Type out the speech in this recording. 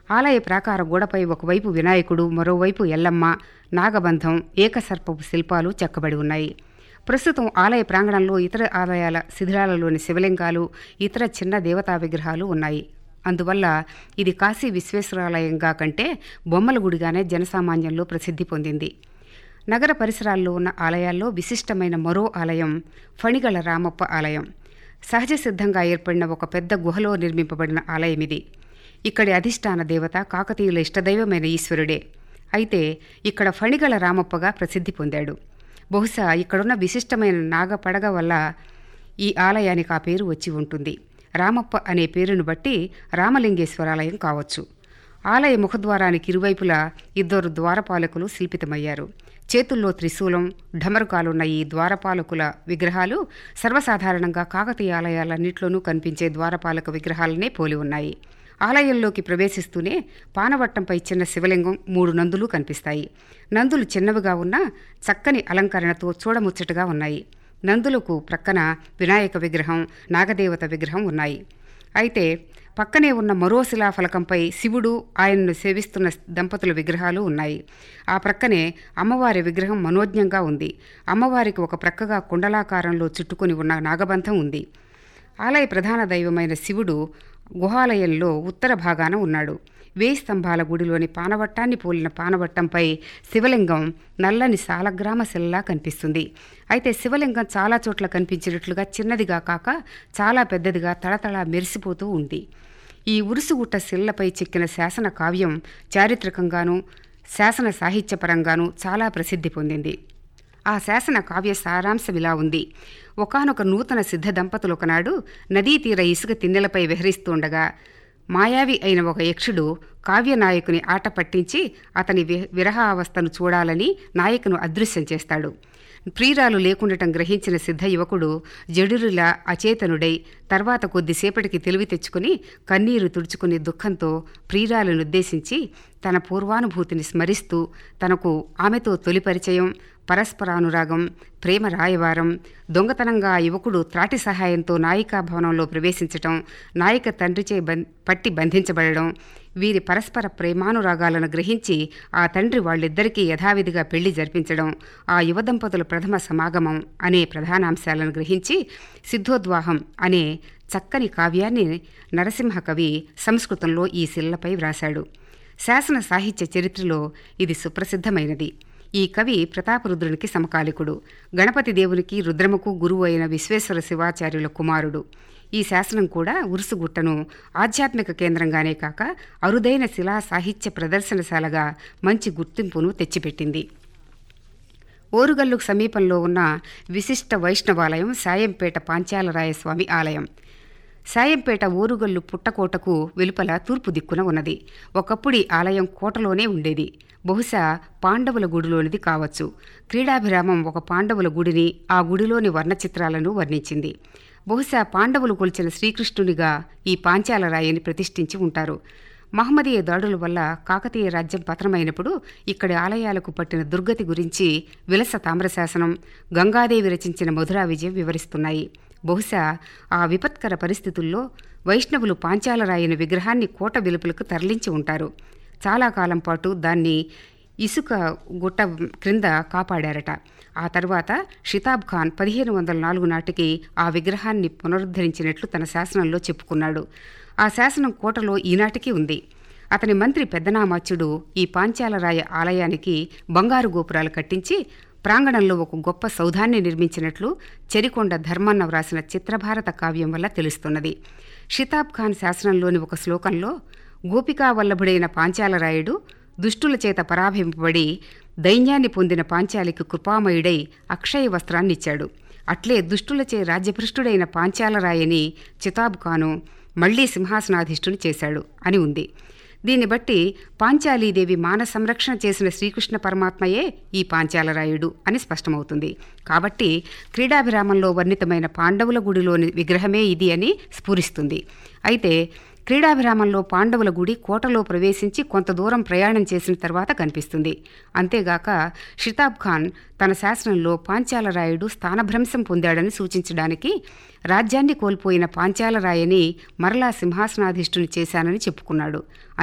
ఆలయ ప్రాకార గోడపై ఒకవైపు వినాయకుడు మరోవైపు ఎల్లమ్మ నాగబంధం ఏకసర్పపు శిల్పాలు చెక్కబడి ఉన్నాయి ప్రస్తుతం ఆలయ ప్రాంగణంలో ఇతర ఆలయాల శిథిలాలలోని శివలింగాలు ఇతర చిన్న దేవతా విగ్రహాలు ఉన్నాయి అందువల్ల ఇది కాశీ విశ్వేశ్వరాలయంగా కంటే బొమ్మల గుడిగానే జనసామాన్యంలో ప్రసిద్ధి పొందింది నగర పరిసరాల్లో ఉన్న ఆలయాల్లో విశిష్టమైన మరో ఆలయం ఫణిగళ రామప్ప ఆలయం సహజ సిద్ధంగా ఏర్పడిన ఒక పెద్ద గుహలో నిర్మింపబడిన ఆలయం ఇది ఇక్కడి అధిష్టాన దేవత కాకతీయుల ఇష్టదైవమైన ఈశ్వరుడే అయితే ఇక్కడ ఫణిగళ రామప్పగా ప్రసిద్ధి పొందాడు బహుశా ఇక్కడున్న విశిష్టమైన నాగపడగ వల్ల ఈ ఆలయానికి ఆ పేరు వచ్చి ఉంటుంది రామప్ప అనే పేరును బట్టి రామలింగేశ్వరాలయం కావచ్చు ఆలయ ముఖద్వారానికి ఇరువైపులా ఇద్దరు ద్వారపాలకులు శిల్పితమయ్యారు చేతుల్లో త్రిశూలం ఢమరుకాలున్న ఈ ద్వారపాలకుల విగ్రహాలు సర్వసాధారణంగా కాకతీయ ఆలయాలన్నింటిలోనూ కనిపించే ద్వారపాలక విగ్రహాలనే పోలి ఉన్నాయి ఆలయంలోకి ప్రవేశిస్తూనే పానవట్టంపై చిన్న శివలింగం మూడు నందులు కనిపిస్తాయి నందులు చిన్నవిగా ఉన్నా చక్కని అలంకరణతో చూడముచ్చటగా ఉన్నాయి నందులకు ప్రక్కన వినాయక విగ్రహం నాగదేవత విగ్రహం ఉన్నాయి అయితే పక్కనే ఉన్న మరో శిలాఫలకంపై శివుడు ఆయనను సేవిస్తున్న దంపతుల విగ్రహాలు ఉన్నాయి ఆ ప్రక్కనే అమ్మవారి విగ్రహం మనోజ్ఞంగా ఉంది అమ్మవారికి ఒక ప్రక్కగా కుండలాకారంలో చుట్టుకొని ఉన్న నాగబంధం ఉంది ఆలయ ప్రధాన దైవమైన శివుడు గుహాలయంలో ఉత్తర భాగాన ఉన్నాడు వేయి స్తంభాల గుడిలోని పానవట్టాన్ని పోలిన పానవట్టంపై శివలింగం నల్లని సాలగ్రామ శిలలా కనిపిస్తుంది అయితే శివలింగం చాలా చోట్ల కనిపించినట్లుగా చిన్నదిగా కాక చాలా పెద్దదిగా తళతళ మెరిసిపోతూ ఉంది ఈ ఉరుసుగుట్ట శిల్లపై చెక్కిన శాసన కావ్యం చారిత్రకంగానూ శాసన సాహిత్యపరంగానూ చాలా ప్రసిద్ధి పొందింది ఆ శాసన కావ్య సారాంశం ఇలా ఉంది ఒకనొక నూతన సిద్ధ దంపతులు ఒకనాడు నదీ తీర ఇసుక తిన్నెలపై విహరిస్తుండగా మాయావి అయిన ఒక యక్షుడు కావ్యనాయకుని ఆట పట్టించి అతని వి విరహావస్థను చూడాలని నాయకును అదృశ్యం చేస్తాడు ప్రియురాలు లేకుండటం గ్రహించిన సిద్ధ యువకుడు జడురులా అచేతనుడై తర్వాత కొద్దిసేపటికి తెలివి తెచ్చుకుని కన్నీరు తుడుచుకుని దుఃఖంతో ప్రియురాలను ఉద్దేశించి తన పూర్వానుభూతిని స్మరిస్తూ తనకు ఆమెతో తొలి పరిచయం పరస్పరానురాగం ప్రేమ రాయవారం దొంగతనంగా ఆ యువకుడు త్రాటి సహాయంతో నాయికా భవనంలో ప్రవేశించటం నాయిక తండ్రిచే బం పట్టి బంధించబడడం వీరి పరస్పర ప్రేమానురాగాలను గ్రహించి ఆ తండ్రి వాళ్ళిద్దరికీ యథావిధిగా పెళ్లి జరిపించడం ఆ యువ దంపతుల ప్రథమ సమాగమం అనే ప్రధానాంశాలను గ్రహించి సిద్ధోద్వాహం అనే చక్కని కావ్యాన్ని నరసింహ కవి సంస్కృతంలో ఈ శిల్లపై వ్రాశాడు శాసన సాహిత్య చరిత్రలో ఇది సుప్రసిద్ధమైనది ఈ కవి ప్రతాపరుద్రునికి సమకాలికుడు గణపతి దేవునికి రుద్రముకు గురువు అయిన విశ్వేశ్వర శివాచార్యుల కుమారుడు ఈ శాసనం కూడా ఉరుసుగుట్టను ఆధ్యాత్మిక కేంద్రంగానే కాక అరుదైన శిలా సాహిత్య ప్రదర్శనశాలగా మంచి గుర్తింపును తెచ్చిపెట్టింది ఓరుగల్లుకు సమీపంలో ఉన్న విశిష్ట వైష్ణవాలయం సాయంపేట పాంచాలరాయస్వామి ఆలయం సాయంపేట ఓరుగల్లు పుట్టకోటకు వెలుపల తూర్పు దిక్కున ఉన్నది ఒకప్పుడు ఈ ఆలయం కోటలోనే ఉండేది బహుశా పాండవుల గుడిలోనిది కావచ్చు క్రీడాభిరామం ఒక పాండవుల గుడిని ఆ గుడిలోని వర్ణచిత్రాలను వర్ణించింది బహుశా పాండవులు కొలిచిన శ్రీకృష్ణునిగా ఈ పాంచాలరాయిని ప్రతిష్ఠించి ఉంటారు మహమ్మదీయ దాడుల వల్ల కాకతీయ రాజ్యం పతనమైనప్పుడు ఇక్కడి ఆలయాలకు పట్టిన దుర్గతి గురించి విలస తామ్రశాసనం గంగాదేవి రచించిన మధురా విజయం వివరిస్తున్నాయి బహుశా ఆ విపత్కర పరిస్థితుల్లో వైష్ణవులు పాంచాలరాయిని విగ్రహాన్ని కోట వెలుపలకు తరలించి ఉంటారు చాలా కాలం పాటు దాన్ని ఇసుక గుట్ట క్రింద కాపాడారట ఆ తర్వాత షితాబ్ ఖాన్ పదిహేను వందల నాలుగు నాటికి ఆ విగ్రహాన్ని పునరుద్ధరించినట్లు తన శాసనంలో చెప్పుకున్నాడు ఆ శాసనం కోటలో ఈనాటికి ఉంది అతని మంత్రి పెద్దనామాచ్యుడు ఈ పాంచాలరాయ ఆలయానికి బంగారు గోపురాలు కట్టించి ప్రాంగణంలో ఒక గొప్ప సౌధాన్ని నిర్మించినట్లు చెరికొండ ధర్మన్న వ్రాసిన చిత్రభారత కావ్యం వల్ల తెలుస్తున్నది షితాబ్ ఖాన్ శాసనంలోని ఒక శ్లోకంలో గోపికా వల్లభుడైన పాంచాలరాయుడు దుష్టుల చేత పరాభింపబడి దైన్యాన్ని పొందిన పాంచాలికి కృపామయుడై అక్షయ వస్త్రాన్నిచ్చాడు అట్లే దుష్టులచే రాజ్యభృష్టుడైన పాంచాలరాయని చితాబ్ ఖాను మళ్లీ సింహాసనాధిష్ఠుని చేశాడు అని ఉంది దీన్ని బట్టి పాంచాలీదేవి మాన సంరక్షణ చేసిన శ్రీకృష్ణ పరమాత్మయే ఈ పాంచాలరాయుడు అని స్పష్టమవుతుంది కాబట్టి క్రీడాభిరామంలో వర్ణితమైన పాండవుల గుడిలోని విగ్రహమే ఇది అని స్ఫురిస్తుంది అయితే క్రీడాభిరామంలో పాండవుల గుడి కోటలో ప్రవేశించి కొంత దూరం ప్రయాణం చేసిన తర్వాత కనిపిస్తుంది అంతేగాక షితాబ్ ఖాన్ తన శాసనంలో పాంచాలరాయుడు స్థానభ్రంశం పొందాడని సూచించడానికి రాజ్యాన్ని కోల్పోయిన పాంచాలరాయని మరలా సింహాసనాధిష్ఠుని చేశానని చెప్పుకున్నాడు